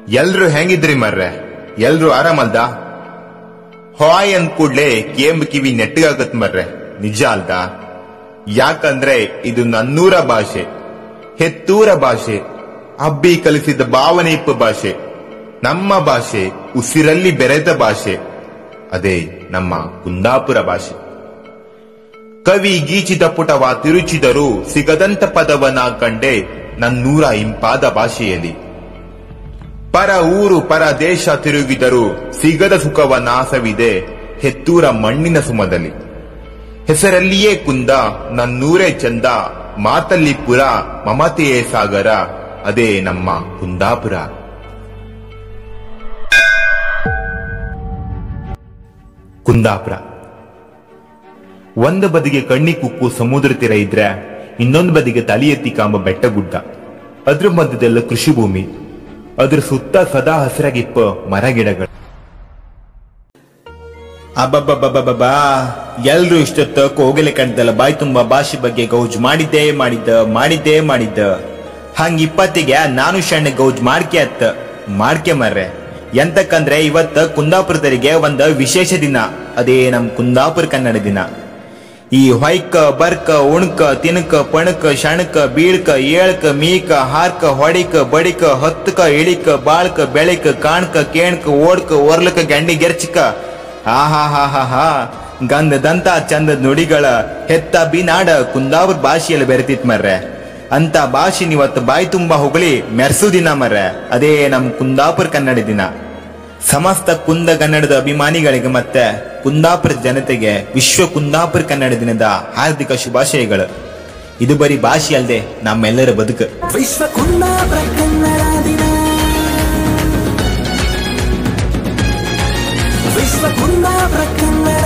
ಎಲ್ರು ಹೆಂಗಿದ್ರಿ ಮರ್ರೆ ಎಲ್ರು ಆರಾಮಲ್ದ ಹಾಯ್ ಅಂದ್ ಕೂಡ್ಲೆ ಕೇಂಬ್ ಕಿವಿ ನೆಟ್ಟಗಾಗತ್ ಮರ್ರೆ ನಿಜ ಅಲ್ದ ಯಾಕಂದ್ರೆ ಇದು ನನ್ನೂರ ಭಾಷೆ ಹೆತ್ತೂರ ಭಾಷೆ ಅಬ್ಬಿ ಕಲಿಸಿದ ಭಾವನೆಯಿಪ್ಪ ಭಾಷೆ ನಮ್ಮ ಭಾಷೆ ಉಸಿರಲ್ಲಿ ಬೆರೆತ ಭಾಷೆ ಅದೇ ನಮ್ಮ ಕುಂದಾಪುರ ಭಾಷೆ ಕವಿ ಗೀಚಿದ ಪುಟವ ತಿರುಚಿದರೂ ಸಿಗದಂತ ಪದವನ ಕಂಡೆ ನನ್ನೂರ ಇಂಪಾದ ಭಾಷೆಯಲ್ಲಿ ಪರ ಊರು ಪರ ದೇಶ ತಿರುಗಿದರೂ ಸಿಗದ ಸುಖವ ನಾಸವಿದೆ ಹೆತ್ತೂರ ಮಣ್ಣಿನ ಸುಮದಲ್ಲಿ ಹೆಸರಲ್ಲಿಯೇ ಕುಂದ ನನ್ನೂರೇ ಚಂದ ಮಾತಲ್ಲಿ ಪುರ ಮಮತೆಯೇ ಸಾಗರ ಅದೇ ನಮ್ಮ ಕುಂದಾಪುರ ಕುಂದಾಪುರ ಒಂದು ಬದಿಗೆ ಕಣ್ಣಿ ಕುಕ್ಕು ಸಮುದ್ರ ತೀರ ಇದ್ರೆ ಇನ್ನೊಂದು ಬದಿಗೆ ತಲೆ ಎತ್ತಿ ಕಾಂಬ ಬೆಟ್ಟ ಗುಡ್ಡ ಅದ್ರ ಮಧ್ಯದಲ್ಲ ಕೃಷಿ ಭೂಮಿ ಅದ್ರ ಸುತ್ತ ಸದಾ ಹಸಿರಾಗಿಪ್ಪ ಮರ ಗಿಡಗಳು ಅಬ್ಬಬ್ಬಬ್ಬಬ್ಬಾ ಎಲ್ರು ಇಷ್ಟೊತ್ತ ಕೋಗಿಲೆ ಕಂಡದಲ್ಲ ಬಾಯಿ ತುಂಬಾ ಭಾಷೆ ಬಗ್ಗೆ ಗೌಜ್ ಮಾಡಿದ್ದೇ ಮಾಡಿದ್ದ ಮಾಡಿದ್ದೇ ಮಾಡಿದ್ದ ಹಂಗ ಇಪ್ಪತ್ತಿಗೆ ನಾನು ಶಣ್ಣ ಗೌಜ್ ಮಾಡ್ಕೆ ಅತ್ತ ಮಾಡ್ಕೆ ಮರ್ರೆ ಎಂತಕ್ಕಂದ್ರೆ ಇವತ್ತ ಕುಂದಾಪುರದರಿಗೆ ಒಂದ ವಿಶೇಷ ದಿನ ಅದೇ ನಮ್ ಕುಂದಾಪುರ ಕನ್ನಡ ದಿನ ಈ ಹೊಯ್ಕ ಬರ್ಕ ಉಣ್ಕ ತಿನ್ಕ ಪಣಕ ಶಣಕ ಬೀಳ್ಕ ಏಳ್ಕ ಮೀಕ ಹಾರ್ಕ ಹೊಡಿಕ ಬಡಿಕ ಹೊತ್ತಕ ಇಳಿಕ ಬಾಳ್ಕ ಬೆಳಿಕ ಕಾಣ್ಕ ಕೇಣ್ಕ ಓಡ್ಕ ಒರ್ಲಕ ಗಂಡಿ ಗೆರ್ಚಿಕ ಆಹಾ ಹಾ ಹಾ ಹಾ ಗಂಧದಂತ ಚಂದದ ನುಡಿಗಳ ಹೆತ್ತ ಬಿನಾಡ ಕುಂದಾಪುರ ಭಾಷೆಯಲ್ಲಿ ಬೆರೆತಿತ್ ಮರ್ರೆ ಅಂತ ಭಾಷೆ ಇವತ್ತು ಬಾಯಿ ತುಂಬಾ ಹೊಗಳಿ ಮೆರ್ಸು ದಿನ ಮರ್ರೆ ಅದೇ ನಮ್ ಕುಂದಾಪುರ ಕನ್ನಡ ದಿನ ಸಮಸ್ತ ಕುಂದ ಕನ್ನಡದ ಅಭಿಮಾನಿಗಳಿಗೆ ಮತ್ತೆ ಕುಂದಾಪುರ ಜನತೆಗೆ ವಿಶ್ವ ಕುಂದಾಪುರ ಕನ್ನಡ ದಿನದ ಹಾರ್ದಿಕ ಶುಭಾಶಯಗಳು ಇದು ಬರೀ ಭಾಷೆ ಅಲ್ಲದೆ ನಮ್ಮೆಲ್ಲರ ಬದುಕು ವಿಶ್ವ ಕುಂದಾಪುರ ಕನ್ನಡ ದಿನ ವಿಶ್ವ ಕುಂದಾಪುರ ಕನ್ನಡ